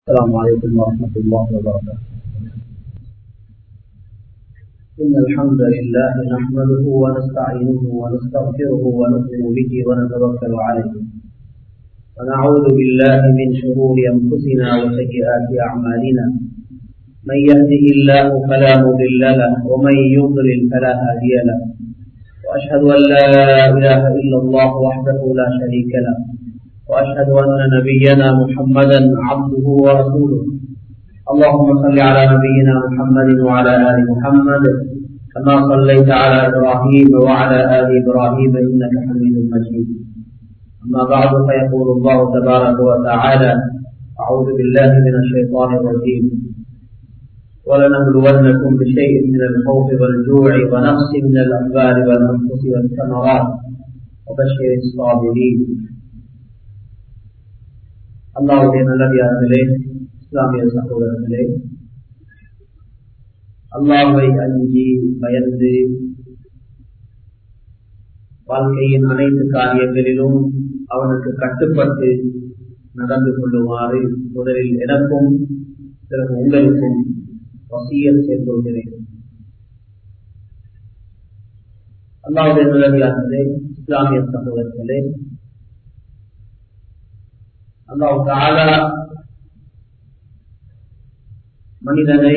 السلام عليكم ورحمة الله وبركاته إن الحمد لله نحمده ونستعينه ونستغفره ونؤمن به ونتوكل عليه ونعوذ بالله من شرور أنفسنا وسيئات أعمالنا من يهده الله فلا مضل له ومن يضلل فلا هادي له وأشهد أن لا إله إلا الله وحده لا شريك له وأشهد أن نبينا محمدا عبده ورسوله اللهم صل على نبينا محمد وعلى آل محمد كما صليت على إبراهيم وعلى آل إبراهيم إنك حميد مجيد أما بعد فيقول الله تبارك وتعالى أعوذ بالله من الشيطان الرجيم ولنبلونكم بشيء من الخوف والجوع ونقص من الأموال والأنفس والثمرات وبشر الصابرين அல்லாவுடைய நல்லடியார்களே இஸ்லாமிய சகோதரர்களே அல்லாவை அஞ்சி பயந்து வாழ்க்கையின் அனைத்து காரியங்களிலும் அவனுக்கு கட்டுப்பட்டு நடந்து கொள்ளுமாறு முதலில் எனக்கும் பிறகு உங்களுக்கும் வசியல் சேர்ந்துள்ளேன் அல்லாவுடைய நல்லடியார்களே இஸ்லாமிய சகோதரர்களே அல்லாஹ் தாலா மனிதனை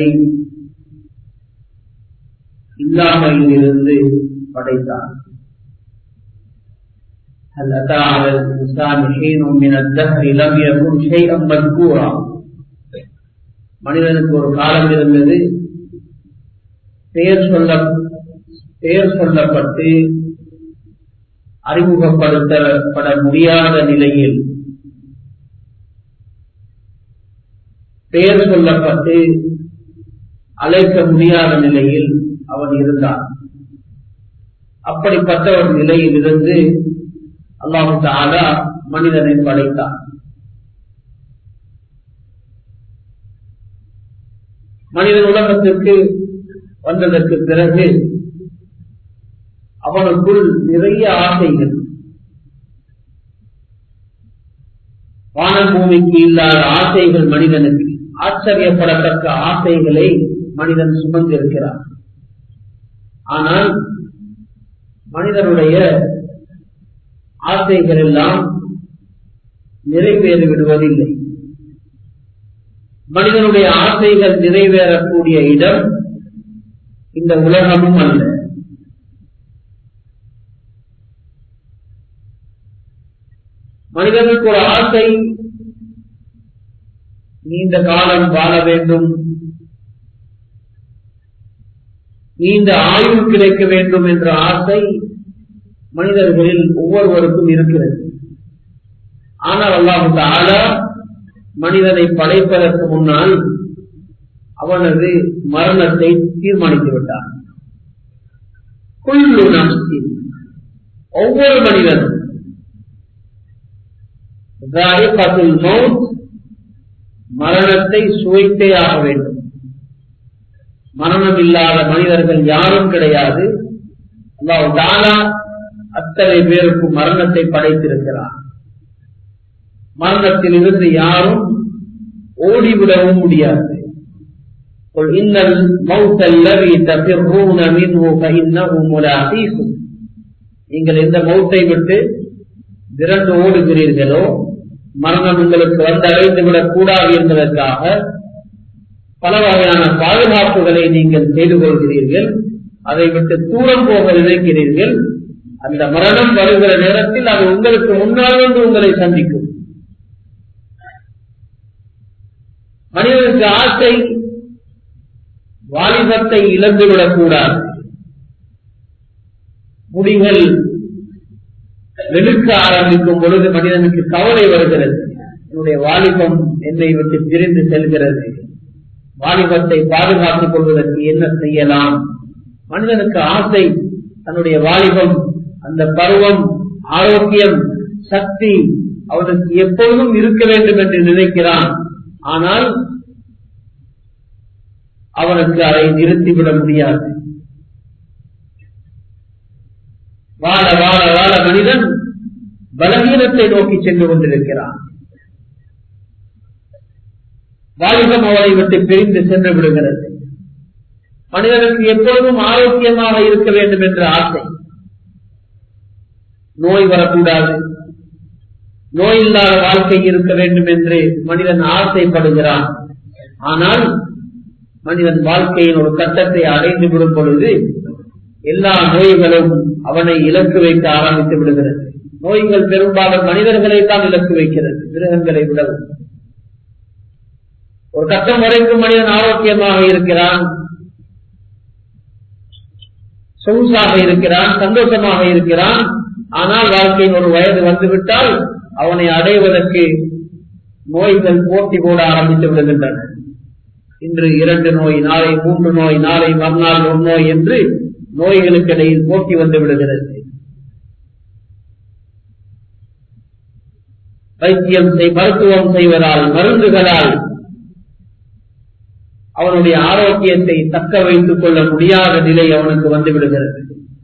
இல்லாமையில் இருந்து படைத்தான் هل أتى على الإنسان حين من الدهر لم يكن شيئا مذكورا மனிதனுக்கு ஒரு காலம் இருந்தது பெயர் சொல்ல பெயர் சொல்லப்பட்டு அறிமுகப்படுத்தப்பட முடியாத நிலையில் பெயர் சொல்லப்பட்டு அழைக்க முடியாத நிலையில் அவன் இருந்தான் அப்படிப்பட்ட ஒரு நிலையில் இருந்து அல்லாஹு தாலா மனிதனை படைத்தான் மனிதன் உலகத்திற்கு வந்ததற்கு பிறகு அவனுக்குள் நிறைய ஆசைகள் வானபூமிக்கு இல்லாத ஆசைகள் மனிதனுக்கு ஆச்சரியப்படத்தக்க ஆசைகளை மனிதன் சுமந்திருக்கிறான் ஆனால் மனிதனுடைய ஆசைகள் எல்லாம் நிறைவேறி விடுவதில்லை மனிதனுடைய ஆசைகள் நிறைவேறக்கூடிய இடம் இந்த உலகமும் அல்ல மனிதனுக்கு ஒரு ஆசை நீண்ட காலம் வாழ வேண்டும் நீண்ட ஆய்வு கிடைக்க வேண்டும் என்ற ஆசை மனிதர்களில் ஒவ்வொருவருக்கும் இருக்கிறது ஆனால் அல்லாஹு தாலா மனிதனை படைப்பதற்கு முன்னால் அவனது மரணத்தை தீர்மானித்து விட்டான் குள்ளு நம்சின் ஒவ்வொரு மனிதனும் மவுத் மரணத்தை சுவைத்தே ஆக வேண்டும் மரணம் இல்லாத மனிதர்கள் யாரும் கிடையாது தானா அத்தனை பேருக்கு மரணத்தை படைத்திருக்கிறார் மரணத்தில் இருந்து யாரும் ஓடிவிடவும் முடியாது நீங்கள் எந்த மௌத்தை விட்டு விரண்டு ஓடுகிறீர்களோ மரணம் உங்களுக்கு வந்து அடைந்து விடக் கூடாது என்பதற்காக பல வகையான பாதுகாப்புகளை நீங்கள் செய்து கொள்கிறீர்கள் அதை விட்டு தூரம் போக நினைக்கிறீர்கள் அந்த மரணம் வருகிற நேரத்தில் அது உங்களுக்கு முன்னால் வந்து உங்களை சந்திக்கும் மனிதனுக்கு ஆசை வாலிபத்தை இழந்துவிடக் கூடாது முடிகள் வெளுக்க ஆரம்பிக்கும் பொழுது மனிதனுக்கு கவலை வருகிறது என்னுடைய வாலிபம் என்னை விட்டு பிரிந்து செல்கிறது வாலிபத்தை பாதுகாத்துக் கொள்வதற்கு என்ன செய்யலாம் மனிதனுக்கு ஆசை தன்னுடைய வாலிபம் அந்த பருவம் ஆரோக்கியம் சக்தி அவனுக்கு எப்பொழுதும் இருக்க வேண்டும் என்று நினைக்கிறான் ஆனால் அவனுக்கு அதை நிறுத்திவிட முடியாது வாழ வாழ வாழ மனிதன் பலகீனத்தை நோக்கி சென்று கொண்டிருக்கிறான் வாலிபம் அவரை விட்டு பிரிந்து சென்று விடுகிறது மனிதனுக்கு எப்பொழுதும் ஆரோக்கியமாக இருக்க வேண்டும் என்ற ஆசை நோய் வரக்கூடாது நோய் இல்லாத வாழ்க்கை இருக்க வேண்டும் என்று மனிதன் ஆசைப்படுகிறான் ஆனால் மனிதன் வாழ்க்கையின் ஒரு கட்டத்தை அடைந்து விடும் பொழுது எல்லா நோய்களும் அவனை இலக்கு வைக்க ஆரம்பித்து விடுகிறது நோய்கள் பெரும்பாலும் மனிதர்களை தான் இலக்கு வைக்கிறது மிருகங்களை விடவும் ஒரு கட்டம் வரைக்கும் மனிதன் ஆரோக்கியமாக இருக்கிறான் சொகுசாக இருக்கிறான் சந்தோஷமாக இருக்கிறான் ஆனால் வாழ்க்கையின் ஒரு வயது வந்துவிட்டால் அவனை அடைவதற்கு நோய்கள் போட்டி போட ஆரம்பித்து விடுகின்றன இன்று இரண்டு நோய் நாளை மூன்று நோய் நாளை மறுநாள் ஒரு நோய் என்று நோய்களுக்கு இடையில் போட்டி வந்து விடுகிறது வைத்தியம் செய் மருத்துவம் செய்வதால் மருந்துகளால் அவனுடைய ஆரோக்கியத்தை தக்க வைத்துக் கொள்ள முடியாத நிலை அவனுக்கு வந்து விடுகிறது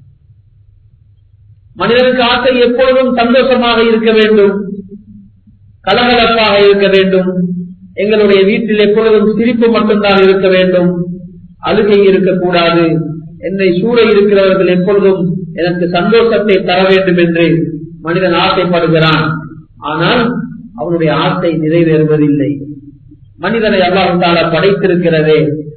மனிதனுக்கு ஆசை எப்பொழுதும் சந்தோஷமாக இருக்க வேண்டும் கலகலப்பாக இருக்க வேண்டும் எங்களுடைய வீட்டில் எப்பொழுதும் சிரிப்பு மட்டும்தான் இருக்க வேண்டும் அழுகை இருக்கக்கூடாது என்னை சூழ இருக்கிறவர்கள் எப்பொழுதும் எனக்கு சந்தோஷத்தை தர வேண்டும் என்று மனிதன் ஆசைப்படுகிறான் ஆனால் அவனுடைய ஆசை நிறைவேறுவதில்லை மனிதனை அல்லாஹால படைத்திருக்கிறதே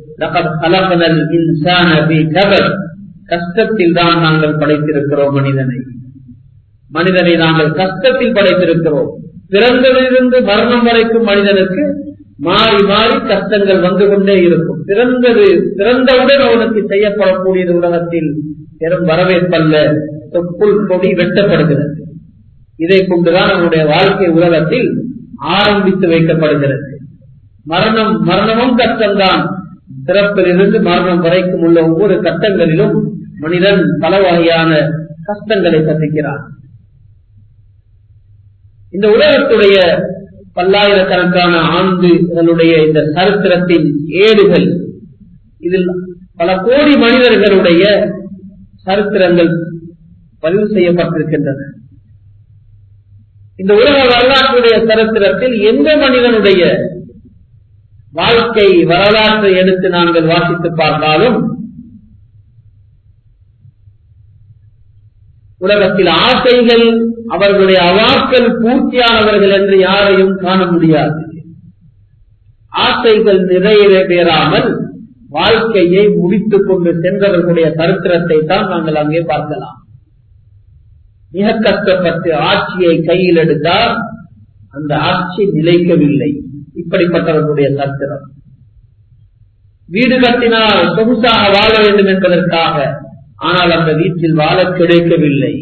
கஷ்டத்தில் தான் நாங்கள் படைத்திருக்கிறோம் மனிதனை மனிதனை நாங்கள் கஷ்டத்தில் படைத்திருக்கிறோம் பிறந்ததிலிருந்து மரணம் வரைக்கும் மனிதனுக்கு மாறி மாறி கஷ்டங்கள் வந்து கொண்டே இருக்கும் பிறந்தது பிறந்தவுடன் அவனுக்கு செய்யப்படக்கூடிய உலகத்தில் பெரும் வரவேற்பல்ல தொப்புள் கொடி வெட்டப்படுகிறது இதை கொண்டுதான் அவனுடைய வாழ்க்கை உலகத்தில் ஆரம்பித்து வைக்கப்படுகிறது மரணம் மரணமும் கஷ்டம்தான் பிறப்பிலிருந்து மரணம் வரைக்கும் உள்ள ஒவ்வொரு கட்டங்களிலும் மனிதன் பல வகையான கஷ்டங்களை சந்திக்கிறான் இந்த உலகத்துடைய பல்லாயிரக்கணக்கான ஆண்டுகளுடைய இந்த சரித்திரத்தின் ஏடுகள் இதில் பல கோடி மனிதர்களுடைய சரித்திரங்கள் பதிவு செய்யப்பட்டிருக்கின்றன இந்த உலக வரலாற்றுடைய சரித்திரத்தில் எந்த மனிதனுடைய வாழ்க்கை வரலாற்றை எடுத்து நாங்கள் வாசித்து பார்த்தாலும் உலகத்தில் ஆசைகள் அவர்களுடைய அவாக்கள் பூர்த்தியானவர்கள் என்று யாரையும் காண முடியாது ஆசைகள் நிறைவேறாமல் வாழ்க்கையை முடித்துக் கொண்டு சென்றவர்களுடைய சரித்திரத்தை தான் நாங்கள் அங்கே பார்க்கலாம் மிக கஷ்டப்பட்டு ஆட்சியை கையில் எடுத்தால் அந்த ஆட்சி நிலைக்கவில்லை இப்படிப்பட்டவர்களுடைய சரித்திரம் வீடு கட்டினால் சொகுசாக வாழ வேண்டும் என்பதற்காக ஆனால் அந்த வீட்டில் வாழ கிடைக்கவில்லை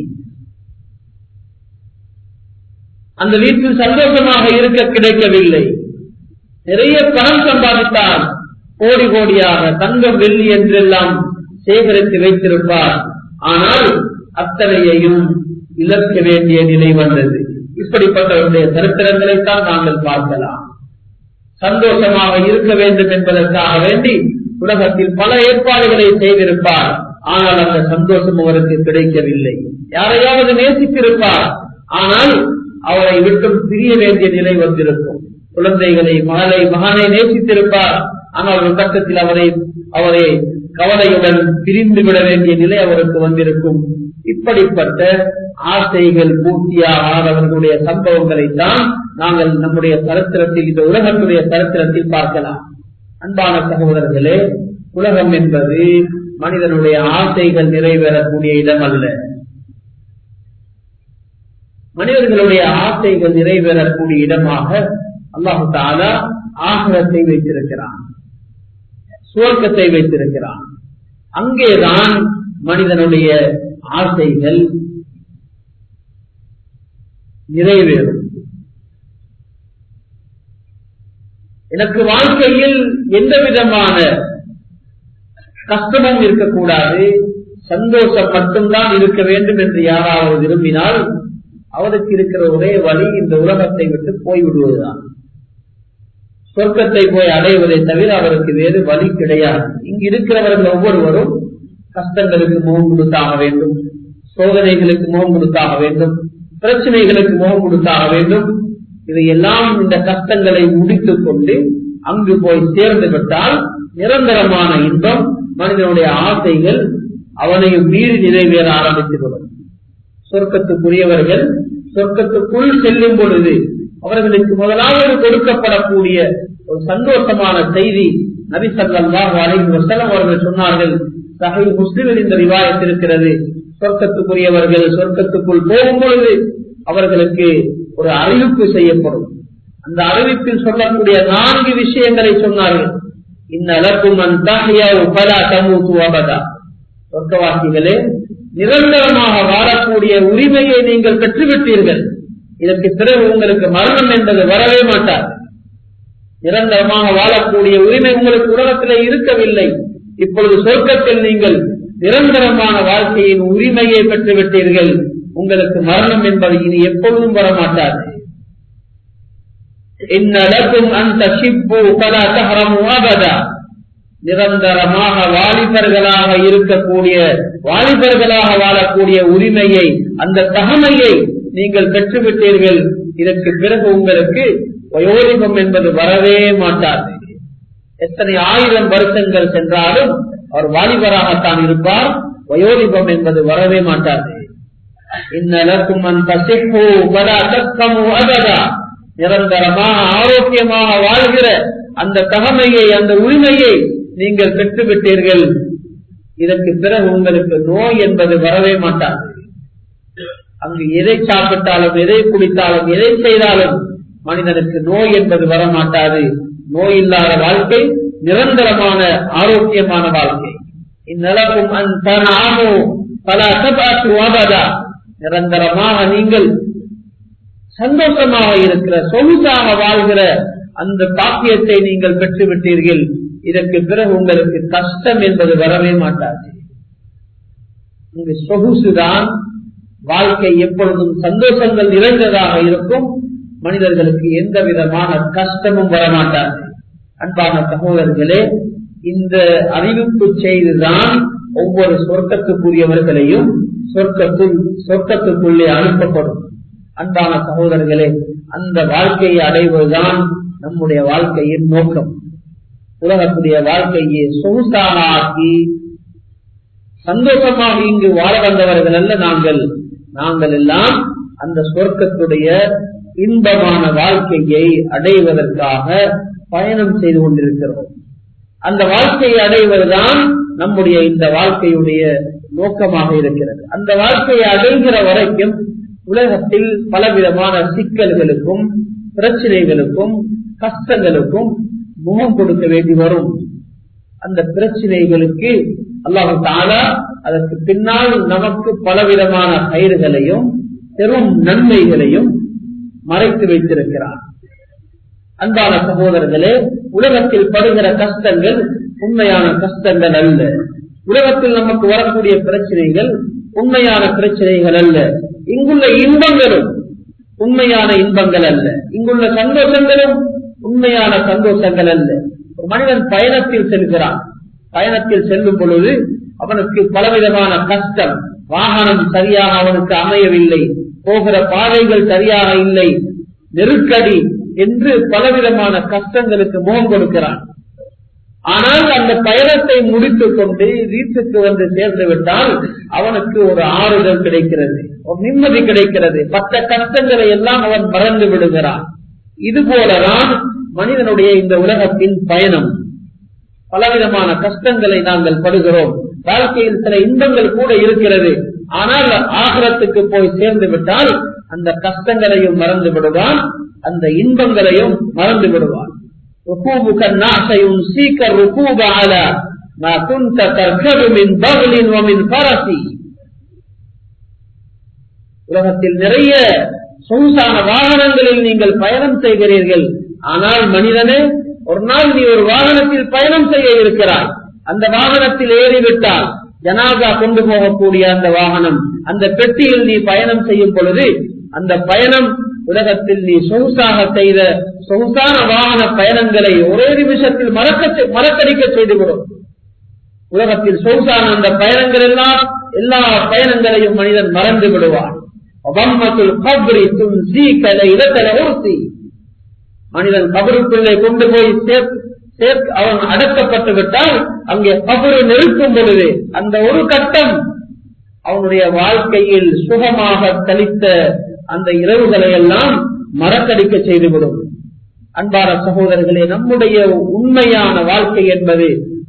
அந்த வீட்டில் சந்தோஷமாக இருக்க கிடைக்கவில்லை நிறைய பணம் சம்பாதித்தால் கோடி கோடியாக தங்கம் வெள்ளி என்றெல்லாம் சேகரித்து வைத்திருப்பார் ஆனால் அத்தனையையும் இழக்க வேண்டிய நிலை வந்தது இப்படிப்பட்டவருடைய சரித்திரங்களைத்தான் நாங்கள் பார்க்கலாம் சந்தோஷமாக இருக்க வேண்டும் என்பதற்காக வேண்டி உலகத்தில் பல ஏற்பாடுகளை செய்திருப்பார் ஆனால் அந்த சந்தோஷம் அவருக்கு கிடைக்கவில்லை யாரையாவது நேசித்திருப்பார் ஆனால் அவரை விட்டும் பிரிய வேண்டிய நிலை வந்திருக்கும் குழந்தைகளை மகளை மகனை நேசித்திருப்பார் ஆனால் ஒரு கட்டத்தில் அவரை அவரை கவலையுடன் பிரிந்து விட வேண்டிய நிலை அவருக்கு வந்திருக்கும் இப்படிப்பட்ட ஆசைகள் பூர்த்தியாகாதவர்களுடைய சம்பவங்களைத்தான் நாங்கள் நம்முடைய சரித்திரத்தில் இந்த உலகத்துடைய சரித்திரத்தில் பார்க்கலாம் அன்பான சகோதரர்களே உலகம் என்பது மனிதனுடைய ஆசைகள் நிறைவேறக்கூடிய இடம் அல்ல மனிதர்களுடைய ஆசைகள் நிறைவேறக்கூடிய இடமாக அல்லாஹு தாலா ஆகரத்தை வைத்திருக்கிறான் சுவர்க்கத்தை வைத்திருக்கிறான் அங்கேதான் மனிதனுடைய ஆசைகள் நிறைவேறும் எனக்கு வாழ்க்கையில் எந்த விதமான கஷ்டமும் இருக்கக்கூடாது சந்தோஷம் மட்டும்தான் இருக்க வேண்டும் என்று யாராவது விரும்பினால் அவருக்கு இருக்கிற ஒரே வழி இந்த உலகத்தை விட்டு போய்விடுவதுதான் சொர்க்கத்தை போய் அடைவதை தவிர அவருக்கு வேறு வழி கிடையாது இங்கு இருக்கிறவர்கள் ஒவ்வொருவரும் கஷ்டங்களுக்கு முகம் கொடுத்தாக வேண்டும் சோதனைகளுக்கு முகம் கொடுத்தாக வேண்டும் பிரச்சனைகளுக்கு முகம் கொடுத்தாக வேண்டும் இதையெல்லாம் இந்த கஷ்டங்களை முடித்துக் கொண்டு அங்கு போய் சேர்ந்து விட்டால் நிரந்தரமான இன்பம் மனிதனுடைய ஆசைகள் அவனையும் மீறி நிறைவேற ஆரம்பித்துவிடும் சொர்க்கத்துக்குரியவர்கள் சொர்க்கத்துக்குள் செல்லும் பொழுது அவர்களுக்கு முதலாவது கொடுக்கப்படக்கூடிய ஒரு சந்தோஷமான செய்தி நபி சல்லாஹ் அலைஹி வஸல்லம் அவர்கள் சொன்னார்கள் சஹை முஸ்லிமில் இந்த ரிவாயத் இருக்கிறது சொர்க்கத்துக்குரியவர்கள் சொர்க்கத்துக்குள் போகும் பொழுது அவர்களுக்கு ஒரு அறிவிப்பு செய்யப்படும் அந்த அறிவிப்பில் சொல்லக்கூடிய நான்கு விஷயங்களை சொன்னார்கள் இன்னலக்கும் சொர்க்கவாசிகளே நிரந்தரமாக வாழக்கூடிய உரிமையை நீங்கள் பெற்றுவிட்டீர்கள் இதற்கு பிறகு உங்களுக்கு மரணம் என்பது வரவே மாட்டார் நிரந்தரமாக வாழக்கூடிய உரிமை உங்களுக்கு உலகத்திலே இருக்கவில்லை இப்பொழுது சொர்க்கத்தில் நீங்கள் நிரந்தரமான வாழ்க்கையின் உரிமையை பெற்றுவிட்டீர்கள் உங்களுக்கு மரணம் என்பது இனி எப்பொழுதும் வரமாட்டாது இன்னலக்கும் அந்த சிப்பு பல தகரமும் அபதா நிரந்தரமாக வாலிபர்களாக இருக்கக்கூடிய வாலிபர்களாக வாழக்கூடிய உரிமையை அந்த தகமையை நீங்கள் பெற்றுவிட்டீர்கள் இதற்கு பிறகு உங்களுக்கு வயோதிபம் என்பது வரவே மாட்டாது எத்தனை ஆயிரம் வருஷங்கள் சென்றாலும் அவர் வாலிபராகத்தான் இருப்பார் வயோதிபம் என்பது வரவே மாட்டாது இன்னலக்கும் அந்த சிப்பு பல தக்கமு அபதா நிரந்தரமாக ஆரோக்கியமாக வாழ்கிற அந்த தகமையை அந்த உரிமையை நீங்கள் பெற்றுவிட்டீர்கள் இதற்கு பிறகு உங்களுக்கு நோய் என்பது வரவே மாட்டாது அங்கு எதை சாப்பிட்டாலும் எதை குடித்தாலும் எதை செய்தாலும் மனிதனுக்கு நோய் என்பது வரமாட்டாது நோய் இல்லாத வாழ்க்கை நிரந்தரமான ஆரோக்கியமான வாழ்க்கை இந்நிலக்கும் அந்த பல அசபாற்றுவாதா நிரந்தரமாக நீங்கள் சந்தோஷமாக இருக்கிற சொகுசாக வாழ்கிற அந்த பாக்கியத்தை நீங்கள் பெற்றுவிட்டீர்கள் இதற்கு பிறகு உங்களுக்கு கஷ்டம் என்பது வரவே மாட்டாது இங்கு சொகுசுதான் வாழ்க்கை எப்பொழுதும் சந்தோஷங்கள் நிறைந்ததாக இருக்கும் மனிதர்களுக்கு எந்த விதமான கஷ்டமும் வரமாட்டாது அன்பான சகோதரர்களே இந்த அறிவிப்பு செய்துதான் ஒவ்வொரு சொர்க்கத்துக்குரியவர்களையும் சொர்க்கத்தில் சொர்க்கத்துக்குள்ளே அனுப்பப்படும் அன்பான சகோதரர்களே அந்த வாழ்க்கையை அடைவதுதான் நம்முடைய வாழ்க்கையின் நோக்கம் உலகத்துடைய வாழ்க்கையை சொகுசாக ஆக்கி சந்தோஷமாக இங்கு வாழ வந்தவர்கள் அல்ல நாங்கள் நாங்கள் எல்லாம் அந்த சொர்க்கத்துடைய இன்பமான வாழ்க்கையை அடைவதற்காக பயணம் செய்து கொண்டிருக்கிறோம் அந்த வாழ்க்கையை அடைவதுதான் நம்முடைய இந்த வாழ்க்கையுடைய நோக்கமாக இருக்கிறது அந்த வாழ்க்கையை அடைகிற வரைக்கும் உலகத்தில் பலவிதமான சிக்கல்களுக்கும் பிரச்சனைகளுக்கும் கஷ்டங்களுக்கும் முகம் கொடுக்க வேண்டி வரும் அந்த பிரச்சனைகளுக்கு அல்லாஹு தாலா அதற்கு பின்னால் நமக்கு பலவிதமான கயிறுகளையும் பெரும் நன்மைகளையும் மறைத்து வைத்திருக்கிறார் அன்பான சகோதரர்களே உலகத்தில் படுகிற கஷ்டங்கள் உண்மையான கஷ்டங்கள் அல்ல உலகத்தில் நமக்கு வரக்கூடிய பிரச்சனைகள் உண்மையான பிரச்சனைகள் அல்ல இங்குள்ள இன்பங்களும் உண்மையான இன்பங்கள் அல்ல இங்குள்ள சந்தோஷங்களும் உண்மையான சந்தோஷங்கள் அல்ல ஒரு மனிதன் பயணத்தில் செல்கிறான் பயணத்தில் செல்லும் பொழுது அவனுக்கு பலவிதமான கஷ்டம் வாகனம் சரியாக அவனுக்கு அமையவில்லை போகிற பாதைகள் சரியாக இல்லை நெருக்கடி என்று பலவிதமான கஷ்டங்களுக்கு முகம் கொடுக்கிறான் ஆனால் அந்த பயணத்தை முடித்துக் கொண்டு வீட்டுக்கு வந்து சேர்ந்து விட்டால் அவனுக்கு ஒரு ஆறுதல் கிடைக்கிறது ஒரு நிம்மதி கிடைக்கிறது மற்ற கஷ்டங்களை எல்லாம் அவன் மறந்து விடுகிறான் இது போலதான் மனிதனுடைய இந்த உலகத்தின் பயணம் பலவிதமான கஷ்டங்களை நாங்கள் படுகிறோம் வாழ்க்கையில் சில இன்பங்கள் கூட இருக்கிறது ஆனால் ஆகரத்துக்கு போய் சேர்ந்து விட்டால் அந்த கஷ்டங்களையும் மறந்து விடுவான் அந்த இன்பங்களையும் மறந்து விடுவான் ركوبك الناس ينسيك الركوب على ما كنت تركب من بغل ومن فرس உலகத்தில் நிறைய சொகுசான வாகனங்களில் நீங்கள் பயணம் செய்கிறீர்கள் ஆனால் மனிதனே ஒரு நாள் நீ ஒரு வாகனத்தில் பயணம் செய்ய இருக்கிறாய் அந்த வாகனத்தில் ஏறிவிட்டால் ஜனாகா கொண்டு போகக்கூடிய அந்த வாகனம் அந்த பெட்டியில் நீ பயணம் செய்யும் பொழுது அந்த பயணம் உலகத்தில் நீ சொகுசாக செய்த சொகுசான வாகன பயணங்களை ஒரே நிமிஷத்தில் மறக்க மறக்கடிக்க செய்துவிடும் உலகத்தில் சொகுசான அந்த பயணங்கள் எல்லாம் எல்லா பயணங்களையும் மனிதன் மறந்து விடுவான் மனிதன் கபருக்குள்ளே கொண்டு போய் சேர்க்க அவன் அடக்கப்பட்டு விட்டால் அங்கே கபரு நெருக்கும் பொழுது அந்த ஒரு கட்டம் அவனுடைய வாழ்க்கையில் சுகமாக கழித்த அந்த இரவுகளை எல்லாம் மறக்கடிக்க செய்துவிடும் அன்பான சகோதரர்களே நம்முடைய உண்மையான வாழ்க்கை என்பது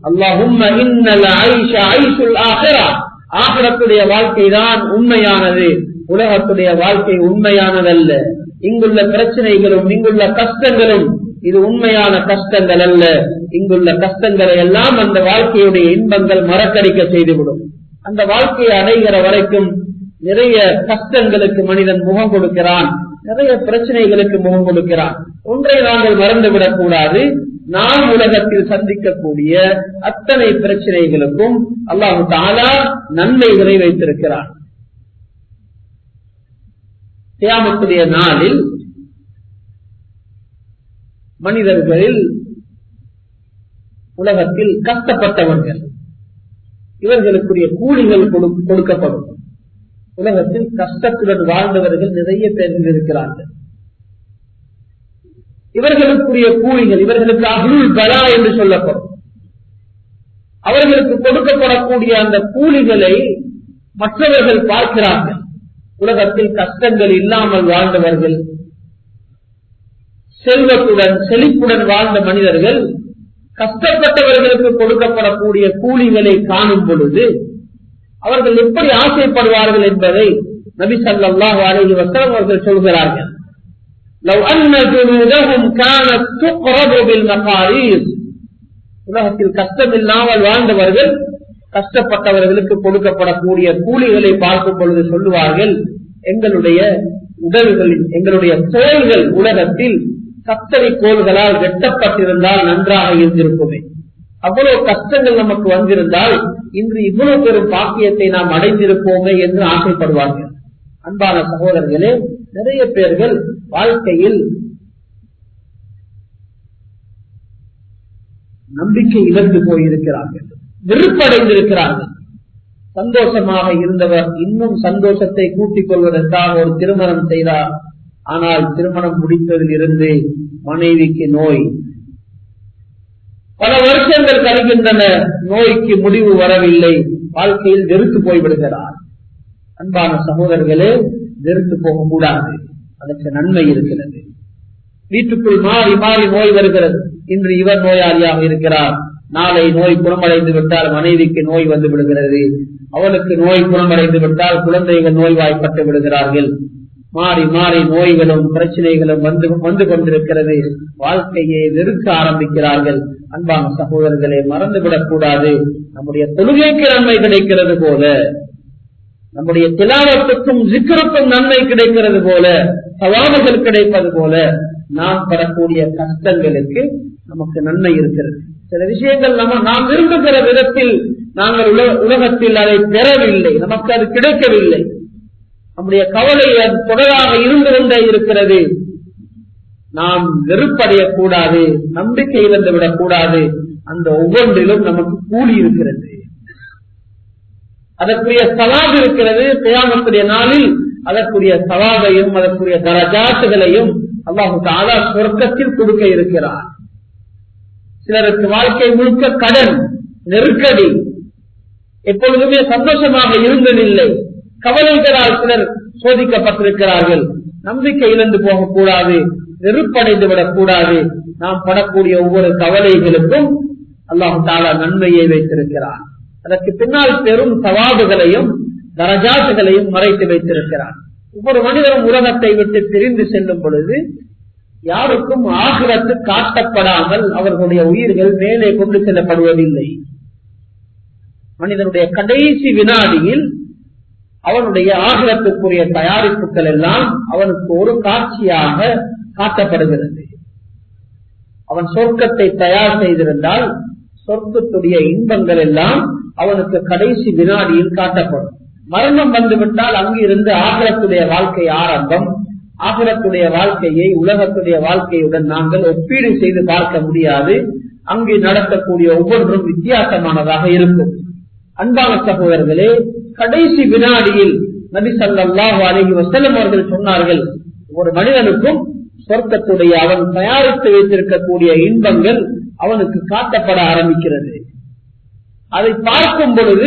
ஆகரத்துடைய வாழ்க்கை தான் உண்மையானது உலகத்துடைய வாழ்க்கை உண்மையானதல்ல இங்குள்ள பிரச்சனைகளும் இங்குள்ள கஷ்டங்களும் இது உண்மையான கஷ்டங்கள் அல்ல இங்குள்ள கஷ்டங்களை எல்லாம் அந்த வாழ்க்கையுடைய இன்பங்கள் மறக்கடிக்க செய்துவிடும் அந்த வாழ்க்கையை அடைகிற வரைக்கும் நிறைய கஷ்டங்களுக்கு மனிதன் முகம் கொடுக்கிறான் நிறைய பிரச்சனைகளுக்கு முகம் கொடுக்கிறான் ஒன்றை நாங்கள் மறந்துவிடக் கூடாது நாம் உலகத்தில் சந்திக்கக்கூடிய அத்தனை பிரச்சனைகளுக்கும் அல்லாஹு தாலா நன்மைகளை வைத்திருக்கிறான் தியாமத்துடைய நாளில் மனிதர்களில் உலகத்தில் கஷ்டப்பட்டவர்கள் இவர்களுக்குரிய கூலிகள் கொடுக்கப்படும் உலகத்தில் கஷ்டத்துடன் வாழ்ந்தவர்கள் நிறைய பேர்கள் இருக்கிறார்கள் இவர்களுக்குரிய கூலிகள் இவர்களுக்கு அகுல் பலா என்று சொல்லப்படும் அவர்களுக்கு கொடுக்கப்படக்கூடிய அந்த கூலிகளை மற்றவர்கள் பார்க்கிறார்கள் உலகத்தில் கஷ்டங்கள் இல்லாமல் வாழ்ந்தவர்கள் செல்வத்துடன் செழிப்புடன் வாழ்ந்த மனிதர்கள் கஷ்டப்பட்டவர்களுக்கு கொடுக்கப்படக்கூடிய கூலிகளை காணும் பொழுது அவர்கள் எப்படி ஆசைப்படுவார்கள் என்பதை நபி சல்லாஹ் அலஹி வசலம் அவர்கள் சொல்கிறார்கள் لو أن جنودهم كانت تقرب بالمقاريض உலகத்தில் கஷ்டம் இல்லாமல் வாழ்ந்தவர்கள் கஷ்டப்பட்டவர்களுக்கு கொடுக்கப்படக்கூடிய கூலிகளை பார்க்கும் பொழுது சொல்லுவார்கள் எங்களுடைய உடல்களில் எங்களுடைய தோள்கள் உலகத்தில் கத்தரி கோள்களால் வெட்டப்பட்டிருந்தால் நன்றாக இருந்திருக்குமே அவ்வளவு கஷ்டங்கள் நமக்கு வந்திருந்தால் இன்று இவ்வளவு பெரும் பாக்கியத்தை நாம் அடைந்திருப்போமே என்று ஆசைப்படுவார்கள் அன்பான சகோதரர்களே நிறைய பேர்கள் வாழ்க்கையில் நம்பிக்கை இழந்து போயிருக்கிறார்கள் விருப்படைந்திருக்கிறார்கள் சந்தோஷமாக இருந்தவர் இன்னும் சந்தோஷத்தை கூட்டிக் கொள்வதற்காக ஒரு திருமணம் செய்தார் ஆனால் திருமணம் முடித்ததில் இருந்து மனைவிக்கு நோய் பல வருஷங்கள் கருகின்றன நோய்க்கு முடிவு வரவில்லை வாழ்க்கையில் வெறுத்து போய்விடுகிறார் அன்பான சகோதரர்களே வெறுத்து போகக்கூடாது அதற்கு நன்மை இருக்கிறது வீட்டுக்குள் மாறி மாறி நோய் வருகிறது இன்று இவர் நோயாளியாக இருக்கிறார் நாளை நோய் குணமடைந்து விட்டால் மனைவிக்கு நோய் வந்து விடுகிறது அவளுக்கு நோய் குணமடைந்து விட்டால் குழந்தைகள் நோய்வாய்ப்பட்டு விடுகிறார்கள் மாறி மாறி நோய்களும் பிரச்சனைகளும் வந்து வந்து கொண்டிருக்கிறது வாழ்க்கையை வெறுக்க ஆரம்பிக்கிறார்கள் அன்பான சகோதரர்களை மறந்துவிடக் கூடாது நம்முடைய தொழுகைக்கு நன்மை கிடைக்கிறது போல நம்முடைய திலாவத்துக்கும் சிக்கருக்கும் நன்மை கிடைக்கிறது போல சவால்கள் கிடைப்பது போல நாம் பெறக்கூடிய கஷ்டங்களுக்கு நமக்கு நன்மை இருக்கிறது சில விஷயங்கள் நம்ம நாம் விரும்புகிற விதத்தில் நாங்கள் உலகத்தில் அதை பெறவில்லை நமக்கு அது கிடைக்கவில்லை நம்முடைய கவலை அது தொடராக இருந்து கொண்டே இருக்கிறது நாம் வெறுப்படையக்கூடாது நம்பிக்கை இழந்து விடக்கூடாது அந்த ஒவ்வொன்றிலும் நமக்கு கூலி இருக்கிறது அதற்குரிய சவால் இருக்கிறது தியாகத்துடைய நாளில் அதற்குரிய சவாலையும் அதற்குரிய தரஜாட்டுகளையும் அல்லாஹு தாலா சொர்க்கத்தில் கொடுக்க இருக்கிறார் சிலருக்கு வாழ்க்கை முழுக்க கடன் நெருக்கடி எப்பொழுதுமே சந்தோஷமாக இருந்ததில்லை கவலைகளால் சிலர் சோதிக்கப்பட்டிருக்கிறார்கள் நம்பிக்கை இழந்து போகக்கூடாது வெறுப்படைந்து விடக்கூடாது நாம் படக்கூடிய ஒவ்வொரு கவலைகளுக்கும் அல்லாஹு தாலா நன்மையை வைத்திருக்கிறார் அதற்கு பின்னால் பெரும் சவாபுகளையும் தரஜாட்டுகளையும் மறைத்து வைத்திருக்கிறார் ஒவ்வொரு மனிதரும் உலகத்தை விட்டு பிரிந்து செல்லும் பொழுது யாருக்கும் ஆகிரத்து காட்டப்படாமல் அவர்களுடைய உயிர்கள் மேலே கொண்டு செல்லப்படுவதில்லை மனிதனுடைய கடைசி வினாடியில் அவனுடைய ஆகிரத்துக்குரிய தயாரிப்புகள் எல்லாம் அவனுக்கு ஒரு காட்சியாக காட்டப்படுகிறது அவன் சொர்க்கத்தை தயார் செய்திருந்தால் சொர்க்கத்துடைய இன்பங்கள் எல்லாம் அவனுக்கு கடைசி வினாடியில் காட்டப்படும் மரணம் வந்துவிட்டால் அங்கிருந்து ஆகலத்துடைய வாழ்க்கை ஆரம்பம் ஆகலத்துடைய வாழ்க்கையை உலகத்துடைய வாழ்க்கையுடன் நாங்கள் ஒப்பீடு செய்து பார்க்க முடியாது அங்கு நடக்கக்கூடிய ஒவ்வொன்றும் வித்தியாசமானதாக இருக்கும் அன்பான சகோதரர்களே கடைசி வினாடியில் நபி சல்லாஹு அலஹி வசலம் அவர்கள் சொன்னார்கள் ஒரு மனிதனுக்கும் சொர்க்கத்துடைய அவன் தயாரித்து வைத்திருக்கக்கூடிய இன்பங்கள் அவனுக்கு காட்டப்பட ஆரம்பிக்கிறது அதை பார்க்கும் பொழுது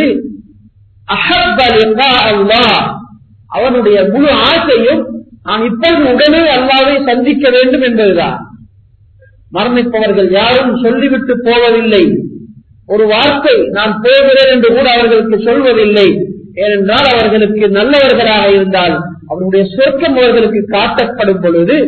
அல்லாஹ் அவனுடைய முழு ஆசையும் நான் இப்போது உடனே அல்லாவை சந்திக்க வேண்டும் என்பதுதான் மரணிப்பவர்கள் யாரும் சொல்லிவிட்டு போவதில்லை ஒரு வார்த்தை நான் போகிறேன் என்று கூட அவர்களுக்கு சொல்வதில்லை ஏனென்றால் அவர்களுக்கு நல்லவர்களாக இருந்தால் அவருடைய சொர்க்கம் அவர்களுக்கு காட்டப்படும் பொழுது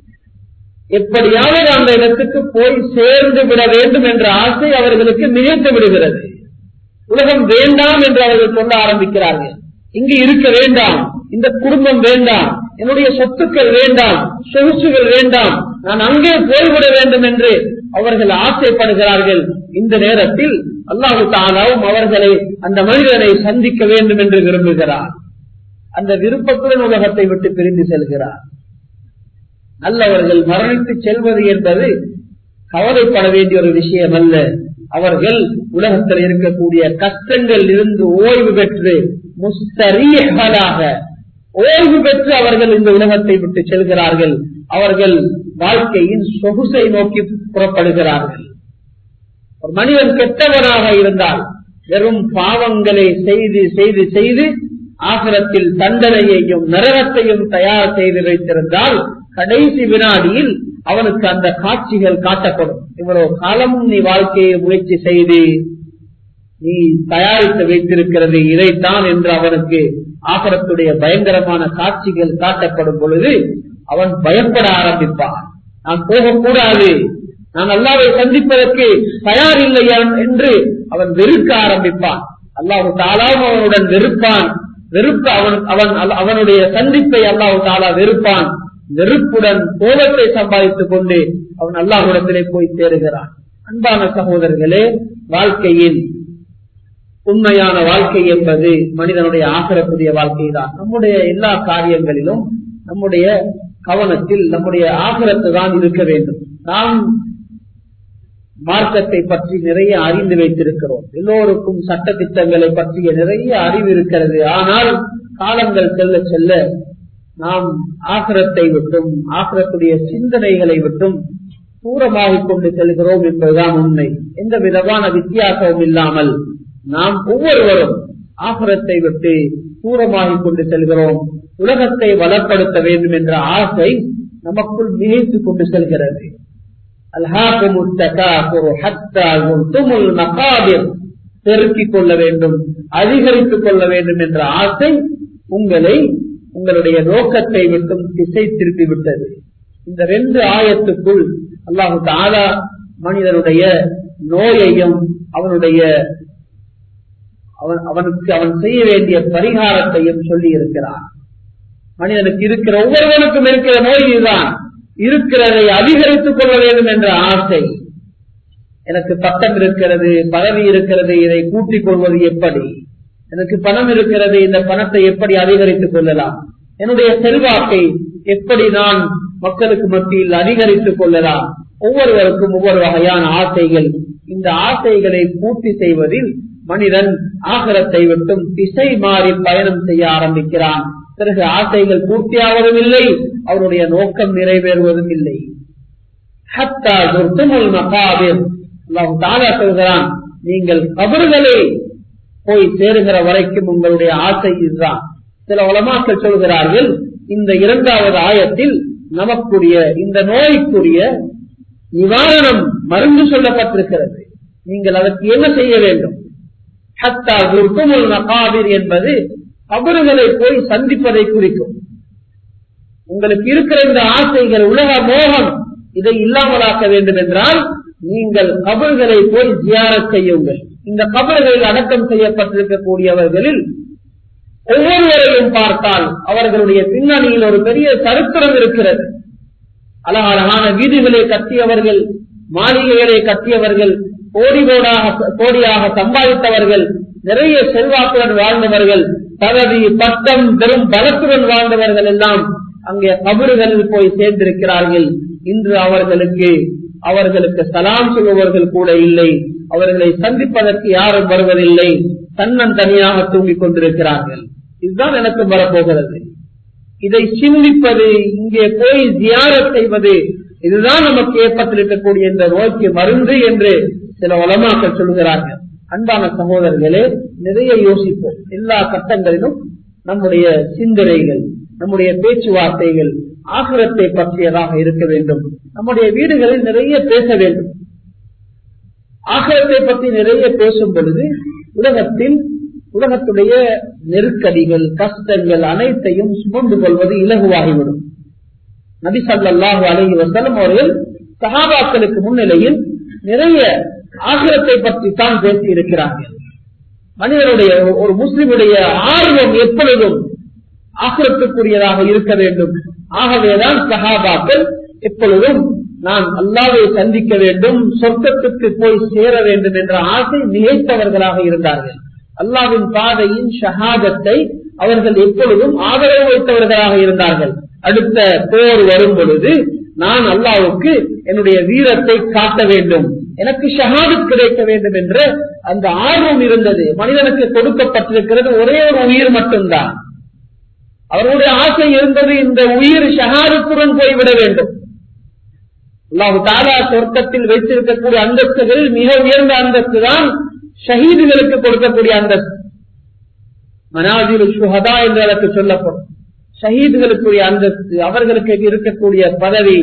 எப்படியாவது அந்த இடத்துக்கு போய் சேர்ந்து விட வேண்டும் என்ற ஆசை அவர்களுக்கு நிகழ்த்து விடுகிறது உலகம் வேண்டாம் என்று அவர்கள் சொல்ல ஆரம்பிக்கிறார்கள் இங்கு இருக்க வேண்டாம் இந்த குடும்பம் வேண்டாம் என்னுடைய சொத்துக்கள் வேண்டாம் சொகுசுகள் வேண்டாம் நான் அங்கே போய்விட வேண்டும் என்று அவர்கள் ஆசைப்படுகிறார்கள் இந்த நேரத்தில் அல்லாஹு தாலாவும் அவர்களை அந்த மனிதனை சந்திக்க வேண்டும் என்று விரும்புகிறார் அந்த விருப்பத்துடன் உலகத்தை விட்டு பிரிந்து செல்கிறார் நல்லவர்கள் மரணித்து செல்வது என்பது கவலைப்பட வேண்டிய ஒரு விஷயம் அல்ல அவர்கள் உலகத்தில் இருக்கக்கூடிய கஷ்டங்கள் இருந்து ஓய்வு பெற்று முஸ்தரீகளாக ஓய்வு பெற்று அவர்கள் இந்த உலகத்தை விட்டு செல்கிறார்கள் அவர்கள் வாழ்க்கையின் சொகுசை நோக்கி புறப்படுகிறார்கள் ஒரு மனிதன் கெட்டவனாக இருந்தால் வெறும் பாவங்களை செய்து செய்து செய்து ஆசிரத்தில் தண்டனையையும் நரகத்தையும் தயார் செய்து வைத்திருந்தால் கடைசி வினாடியில் அவனுக்கு அந்த காட்சிகள் காட்டப்படும் இவ்வளவு காலம் நீ வாழ்க்கையை முயற்சி செய்து நீ தயாரித்து வைத்திருக்கிறது இதைத்தான் என்று அவனுக்கு ஆகரத்துடைய பயங்கரமான காட்சிகள் காட்டப்படும் பொழுது அவன் பயப்பட ஆரம்பிப்பான் நான் போகக்கூடாது நான் அல்லாவை சந்திப்பதற்கு தயார் இல்லையா என்று அவன் வெறுக்க ஆரம்பிப்பான் அல்லாஹு தாலாவும் அவனுடன் வெறுப்பான் வெறுப்பு அவன் அவன் அவனுடைய சந்திப்பை அல்லாஹு தாலா வெறுப்பான் வெறுப்புடன் கோபத்தை சம்பாதித்துக் கொண்டு அவன் அல்லாஹுடத்திலே போய் சேருகிறான் அன்பான சகோதரர்களே வாழ்க்கையில் உண்மையான வாழ்க்கை என்பது மனிதனுடைய ஆகரக்கூடிய வாழ்க்கை தான் நம்முடைய எல்லா காரியங்களிலும் நம்முடைய கவனத்தில் நம்முடைய ஆகரத்து தான் இருக்க வேண்டும் நாம் மார்க்கத்தை பற்றி நிறைய அறிந்து வைத்திருக்கிறோம் எல்லோருக்கும் சட்ட திட்டங்களை பற்றிய நிறைய அறிவு இருக்கிறது ஆனால் காலங்கள் செல்ல செல்ல நாம் ஆசிரத்தை விட்டும் ஆசிரத்துடைய சிந்தனைகளை விட்டும் தூரமாகிக் கொண்டு செல்கிறோம் என்பதுதான் உண்மை எந்த விதமான வித்தியாசமும் இல்லாமல் நாம் ஒவ்வொருவரும் ஆசிரத்தை விட்டு தூரமாகிக் கொண்டு செல்கிறோம் உலகத்தை வளப்படுத்த வேண்டும் என்ற ஆசை நமக்குள் மிகைத்துக் கொண்டு செல்கிறது பெருக்கிக் கொள்ள வேண்டும் அதிகரித்துக் கொள்ள வேண்டும் என்ற ஆசை உங்களை உங்களுடைய நோக்கத்தை விட்டும் திசை திருப்பி விட்டது இந்த ரெண்டு ஆயத்துக்குள் அல்லாஹு தாலா மனிதனுடைய நோயையும் அவனுடைய அவன் அவனுக்கு அவன் செய்ய வேண்டிய பரிகாரத்தையும் சொல்லி இருக்கிறான் மனிதனுக்கு இருக்கிற ஒவ்வொருவனுக்கும் இருக்கிற நோய் இதுதான் இருக்கிறதை அதிகரித்துக் கொள்ள வேண்டும் என்ற ஆசை எனக்கு பட்டம் இருக்கிறது பதவி இருக்கிறது இதை கூட்டிக் கொள்வது எப்படி எனக்கு பணம் இருக்கிறது இந்த பணத்தை எப்படி அதிகரித்துக் கொள்ளலாம் என்னுடைய செல்வாக்கை எப்படி நான் மக்களுக்கு மத்தியில் அதிகரித்துக் கொள்ளலாம் ஒவ்வொருவருக்கும் ஒவ்வொரு வகையான ஆசைகள் இந்த ஆசைகளை பூர்த்தி செய்வதில் மனிதன் ஆகரத்தை விட்டும் திசை மாறி பயணம் செய்ய ஆரம்பிக்கிறான் பிறகு ஆசைகள் பூர்த்தியாவதும் இல்லை அவருடைய நோக்கம் நிறைவேறுவதும் இல்லை சொல்கிறான் நீங்கள் கபறுகளை போய் சேருகிற வரைக்கும் உங்களுடைய ஆசை இதுதான் சில உலமாக்கள் சொல்கிறார்கள் இந்த இரண்டாவது ஆயத்தில் நமக்குரிய இந்த நோய்க்குரிய நிவாரணம் மருந்து சொல்லப்பட்டிருக்கிறது நீங்கள் அதற்கு என்ன செய்ய வேண்டும் ஹத்தா குர்குமுல் நகாபிர் என்பது கபறுகளை போய் சந்திப்பதை குறிக்கும் உங்களுக்கு இருக்கிற இந்த ஆசைகள் உலக மோகம் இதை இல்லாமலாக்க வேண்டும் என்றால் நீங்கள் கபறுகளை போய் ஜியார செய்யுங்கள் இந்த கபறுகளில் அடக்கம் செய்யப்பட்டிருக்கக்கூடியவர்களில் ஒவ்வொருவரையும் பார்த்தால் அவர்களுடைய பின்னணியில் ஒரு பெரிய சரித்திரம் இருக்கிறது அழகழகான வீடுகளை கட்டியவர்கள் மாளிகைகளை கட்டியவர்கள் கோடி கோடாக கோடியாக சம்பாதித்தவர்கள் நிறைய செல்வாக்குடன் வாழ்ந்தவர்கள் பதவி பட்டம் பெரும் பலத்துடன் வாழ்ந்தவர்கள் எல்லாம் அங்கே கபறுகளில் போய் சேர்ந்திருக்கிறார்கள் இன்று அவர்களுக்கு அவர்களுக்கு சலாம் சொல்பவர்கள் கூட இல்லை அவர்களை சந்திப்பதற்கு யாரும் வருவதில்லை தன்னன் தனியாக தூங்கிக் கொண்டிருக்கிறார்கள் இதுதான் எனக்கு வரப்போகிறது இதை சிந்திப்பது இங்கே போய் தியானம் செய்வது இதுதான் நமக்கு ஏற்பட்டிருக்கக்கூடிய இந்த நோய்க்கு மருந்து என்று சில உலமாக்கள் சொல்கிறார்கள் அன்பான சகோதரர்களே நிறைய யோசிப்போம் எல்லா கட்டங்களிலும் நம்முடைய சிந்தனைகள் நம்முடைய பேச்சுவார்த்தைகள் ஆசிரத்தை பற்றியதாக இருக்க வேண்டும் நம்முடைய வீடுகளில் நிறைய பேச வேண்டும் ஆசிரத்தை பற்றி நிறைய பேசும் பொழுது உலகத்தில் உலகத்துடைய நெருக்கடிகள் கஷ்டங்கள் அனைத்தையும் சுமந்து கொள்வது இலகுவாகிவிடும் நபி சல்லாஹூ அலஹி வசலம் அவர்கள் சகாபாக்களுக்கு முன்னிலையில் நிறைய ஆகிரத்தை பற்றி தான் பேசி இருக்கிறார்கள் மனிதனுடைய ஒரு முஸ்லிமுடைய ஆர்வம் எப்பொழுதும் ஆக்கிரத்துக்குரியதாக இருக்க வேண்டும் ஆகவேதான் சகாபாக்கள் எப்பொழுதும் நான் அல்லாவை சந்திக்க வேண்டும் சொர்க்கத்துக்கு போய் சேர வேண்டும் என்ற ஆசை நினைத்தவர்களாக இருந்தார்கள் அல்லாவின் பாதையின் ஷஹாதத்தை அவர்கள் எப்பொழுதும் ஆதரவு வைத்தவர்களாக இருந்தார்கள் அடுத்த போர் வரும் பொழுது நான் அல்லாவுக்கு என்னுடைய வீரத்தை காட்ட வேண்டும் எனக்கு ஷஹாதத் கிடைக்க வேண்டும் என்ற அந்த ஆர்வம் இருந்தது மனிதனுக்கு கொடுக்கப்பட்டிருக்கிறது ஒரே ஒரு உயிர் மட்டும்தான் அவருடைய ஆசை இருந்தது இந்த உயிர் ஷஹாதத்துடன் போய்விட வேண்டும் அல்லாஹு தாலா சொர்க்கத்தில் வைத்திருக்கக்கூடிய அந்தஸ்துகளில் மிக உயர்ந்த அந்தஸ்து தான் ஷஹீதுகளுக்கு கொடுக்கக்கூடிய அந்தஸ்து மனாஜில் சுஹதா என்று அதற்கு சொல்லப்படும் ஷஹீதுகளுக்குரிய அந்தஸ்து அவர்களுக்கு இருக்கக்கூடிய பதவி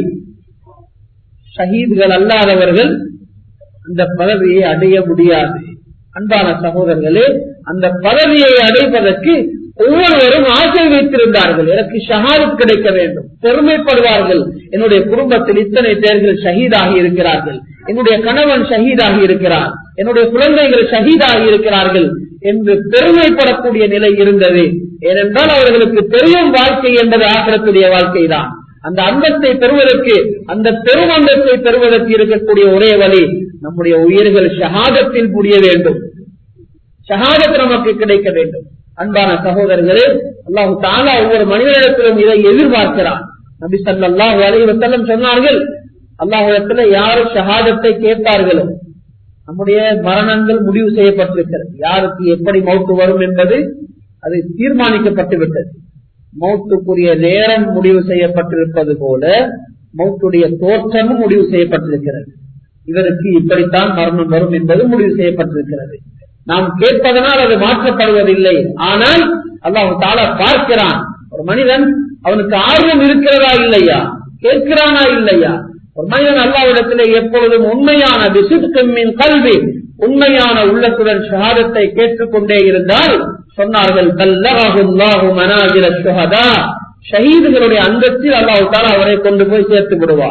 ஷஹீதுகள் அல்லாதவர்கள் அந்த பதவியை அடைய முடியாது அன்பான சகோதரர்களே அந்த பதவியை அடைவதற்கு ஒவ்வொருவரும் ஆசை வைத்திருந்தார்கள் எனக்கு ஷஹாரத் கிடைக்க வேண்டும் பெருமைப்படுவார்கள் என்னுடைய குடும்பத்தில் இத்தனை பேர்கள் ஷஹீதாகி இருக்கிறார்கள் என்னுடைய கணவன் ஷஹீதாகி இருக்கிறார் என்னுடைய குழந்தைகள் ஷஹீதாகி இருக்கிறார்கள் என்று பெருமைப்படக்கூடிய நிலை இருந்தது ஏனென்றால் அவர்களுக்கு பெரியும் வாழ்க்கை என்பது ஆசிரத்துடைய வாழ்க்கை தான் அந்த அந்தத்தை பெறுவதற்கு அந்த பெரும் அந்தத்தை பெறுவதற்கு இருக்கக்கூடிய ஒரே வழி நம்முடைய உயிர்கள் ஷஹாதத்தில் முடிய வேண்டும் ஷஹாதத் நமக்கு கிடைக்க வேண்டும் அன்பான சகோதரர்களே அல்லாஹு தாலா ஒவ்வொரு மனிதனிடத்திலும் இதை எதிர்பார்க்கிறான் நபி சல்லாஹூ அலி வசல்லம் சொன்னார்கள் அல்லாஹிடத்துல யாரு ஷஹாதத்தை கேட்பார்களோ நம்முடைய மரணங்கள் முடிவு செய்யப்பட்டிருக்கிறது யாருக்கு எப்படி மௌத்து வரும் என்பது அது தீர்மானிக்கப்பட்டு விட்டது மௌத்துக்குரிய நேரம் முடிவு செய்யப்பட்டிருப்பது போல மௌத்துடைய தோற்றமும் முடிவு செய்யப்பட்டிருக்கிறது இவருக்கு இப்படித்தான் மரணம் வரும் என்பது முடிவு செய்யப்பட்டிருக்கிறது நாம் கேட்பதனால் அது மாற்றப்படுவதில்லை ஆனால் அல்லாஹு தாலா பார்க்கிறான் ஒரு மனிதன் அவனுக்கு ஆர்வம் இருக்கிறதா இல்லையா கேட்கிறானா இல்லையா ஒரு மனிதன் அல்லாவிடத்திலே எப்பொழுதும் உண்மையான விசுத்தமின் கல்வி உண்மையான உள்ளத்துடன் ஷஹாதத்தை கேட்டுக்கொண்டே இருந்தால் சொன்னார்கள் ஷஹீதுகளுடைய அந்தத்தில் அல்லாஹு தாலா அவரை கொண்டு போய் சேர்த்து விடுவார்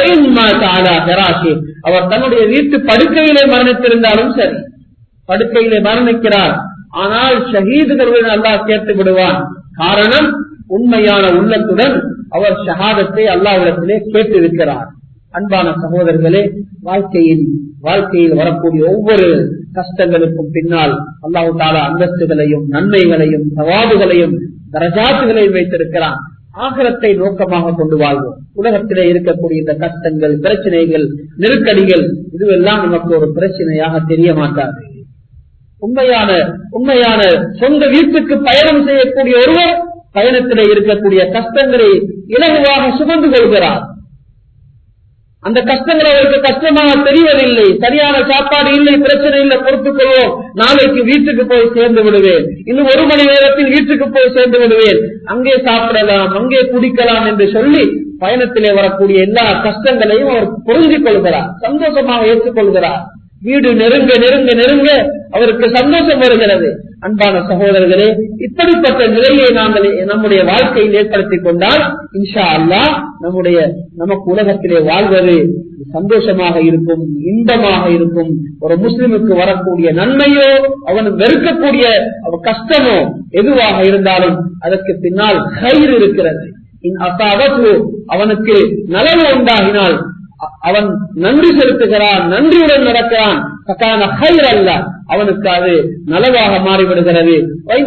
அவர் தன்னுடைய வீட்டு படுக்கையிலே மரணித்திருந்தாலும் சரி படுக்கையிலே மரணிக்கிறார் ஆனால் ஷஹீதுகளுடன் அல்லாஹ் சேர்த்து விடுவான் காரணம் உண்மையான உள்ளத்துடன் அவர் ஷஹாதத்தை அல்லாவிடத்திலே கேட்டிருக்கிறார் அன்பான சகோதரர்களே வாழ்க்கையில் வாழ்க்கையில் வரக்கூடிய ஒவ்வொரு கஷ்டங்களுக்கும் பின்னால் அல்லாஹு தாலா அந்தஸ்துகளையும் நன்மைகளையும் சவாபுகளையும் தரஜாத்துகளையும் வைத்திருக்கிறான் ஆகரத்தை நோக்கமாக கொண்டு வாழ்வோம் உலகத்திலே இருக்கக்கூடிய இந்த கஷ்டங்கள் பிரச்சனைகள் நெருக்கடிகள் இதுவெல்லாம் நமக்கு ஒரு பிரச்சனையாக தெரிய மாட்டாது உண்மையான உண்மையான சொந்த வீட்டுக்கு பயணம் செய்யக்கூடிய ஒருவர் பயணத்திலே இருக்கக்கூடிய கஷ்டங்களை இலகுவாக சுமந்து கொள்கிறார் அந்த கஷ்டங்கள் அவருக்கு கஷ்டமாக தெரிவதில்லை சரியான சாப்பாடு இல்லை பிரச்சனை இல்லை பொறுத்துக் கொள்வோம் நாளைக்கு வீட்டுக்கு போய் சேர்ந்து விடுவேன் இன்னும் ஒரு மணி நேரத்தில் வீட்டுக்கு போய் சேர்ந்து விடுவேன் அங்கே சாப்பிடலாம் அங்கே குடிக்கலாம் என்று சொல்லி பயணத்திலே வரக்கூடிய எல்லா கஷ்டங்களையும் அவர் புரிஞ்சிக் கொள்கிறார் சந்தோஷமாக ஏற்றுக்கொள்கிறார் வீடு நெருங்க நெருங்க நெருங்க அவருக்கு சந்தோஷம் வருகிறது அன்பான சகோதரர்களே இப்படிப்பட்ட நிலையை நாங்கள் நம்முடைய வாழ்க்கையில் ஏற்படுத்திக் கொண்டால் இன்ஷா அல்லா நம்முடைய நமக்கு உலகத்திலே வாழ்வது சந்தோஷமாக இருக்கும் இன்பமாக இருக்கும் ஒரு முஸ்லிமுக்கு வரக்கூடிய நன்மையோ அவன் வெறுக்கக்கூடிய கஷ்டமோ எதுவாக இருந்தாலும் அதற்கு பின்னால் கயிறு இருக்கிறது அவனுக்கு நலவு உண்டாகினால் அவன் நன்றி செலுத்துகிறான் நன்றியுடன் நடக்கிறான் அல்ல அவனுக்கு அது நலவாக மாறிவிடுகிறது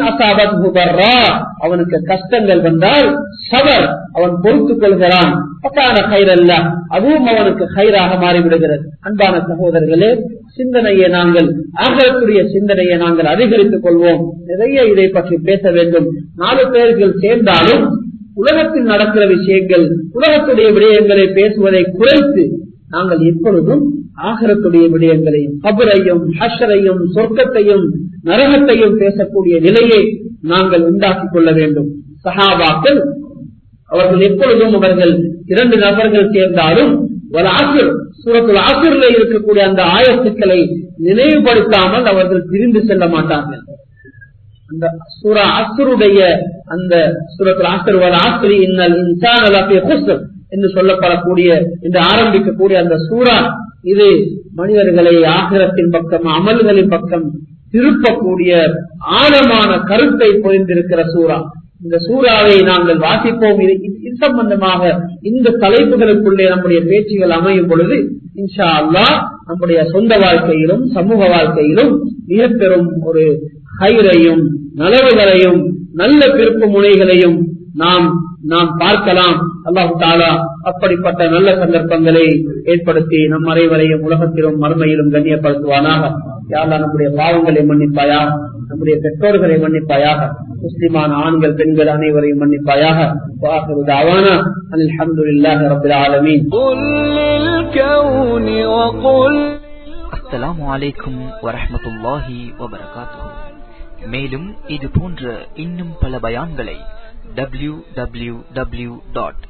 அவனுக்கு கஷ்டங்கள் வந்தால் சவர் அவன் பொறுத்துக் கொள்கிறான் பக்கான கயிறு அல்ல அதுவும் அவனுக்கு கயிறாக மாறிவிடுகிறது அன்பான சகோதரர்களே சிந்தனையை நாங்கள் ஆகக்கூடிய சிந்தனையை நாங்கள் அதிகரித்துக் கொள்வோம் நிறைய இதை பற்றி பேச வேண்டும் நாலு பேர்கள் சேர்ந்தாலும் உலகத்தில் நடக்கிற விஷயங்கள் உலகத்துடைய விடயங்களை பேசுவதை குறைத்து நாங்கள் எப்பொழுதும் ஆகரத்துடைய விடயங்களையும் கபரையும் ஹஷரையும் சொர்க்கத்தையும் நரகத்தையும் பேசக்கூடிய நிலையை நாங்கள் உண்டாக்கிக் கொள்ள வேண்டும் சஹாபாக்கள் அவர்கள் எப்பொழுதும் அவர்கள் இரண்டு நபர்கள் சேர்ந்தாலும் ஒரு ஆசிர் சூரத்துல் ஆசிரில் இருக்கக்கூடிய அந்த ஆயத்துக்களை நினைவுபடுத்தாமல் அவர்கள் பிரிந்து செல்ல மாட்டார்கள் அந்த சூரா அசுருடைய அந்த சூரத்தில் ஆசிர் வர ஆசிரி இன்னல் இன்சான் என்று சொல்லப்படக்கூடிய என்று ஆரம்பிக்கக்கூடிய அந்த சூறா இது மனிதர்களை ஆகிரத்தின் பக்கம் அமல்களின் பக்கம் திருப்பக்கூடிய ஆழமான கருத்தை பொறிந்திருக்கிற சூறா இந்த சூறாவை நாங்கள் வாசிப்போம் இது இது சம்பந்தமாக இந்த தலைப்புகளுக்குள்ளே நம்முடைய பேச்சுகள் அமையும் பொழுது இன்ஷா அல்லா நம்முடைய சொந்த வாழ்க்கையிலும் சமூக வாழ்க்கையிலும் மிக பெரும் ஒரு கயிறையும் நலவுகளையும் நல்ல பிறப்பு முனைகளையும் நாம் நாம் பார்க்கலாம் அல்லாஹு தாலா அப்படிப்பட்ட நல்ல சந்தர்ப்பங்களை ஏற்படுத்தி நம் அனைவரையும் உலகத்திலும் மறுமையிலும் கண்ணியப்படுத்துவானாக யாரா நம்முடைய பாவங்களை மன்னிப்பாயா நம்முடைய பெற்றோர்களை மன்னிப்பாயாக முஸ்லிமான ஆண்கள் பெண்கள் அனைவரையும் மன்னிப்பாயாக அவானா அல்ஹம்துலில்லாஹி ரப்பில் ஆலமீன் قل للكون وقل அஸ்ஸலாமு அலைக்கும் வரஹ்மத்துல்லாஹி வபரகாத்துஹு மேலும் இது போன்ற இன்னும் பல பயான்களை டபிள்யூ டபிள்யூ டபிள்யூ டாட்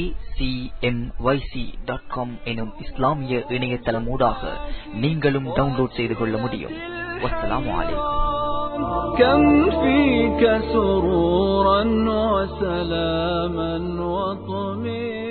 எனும் இஸ்லாமிய இணையதளமூடாக நீங்களும் டவுன்லோட் செய்து கொள்ள முடியும் வஸ்ஸலாமு அலைக்கும் كم فيك سرورا وسلاما وطمئنا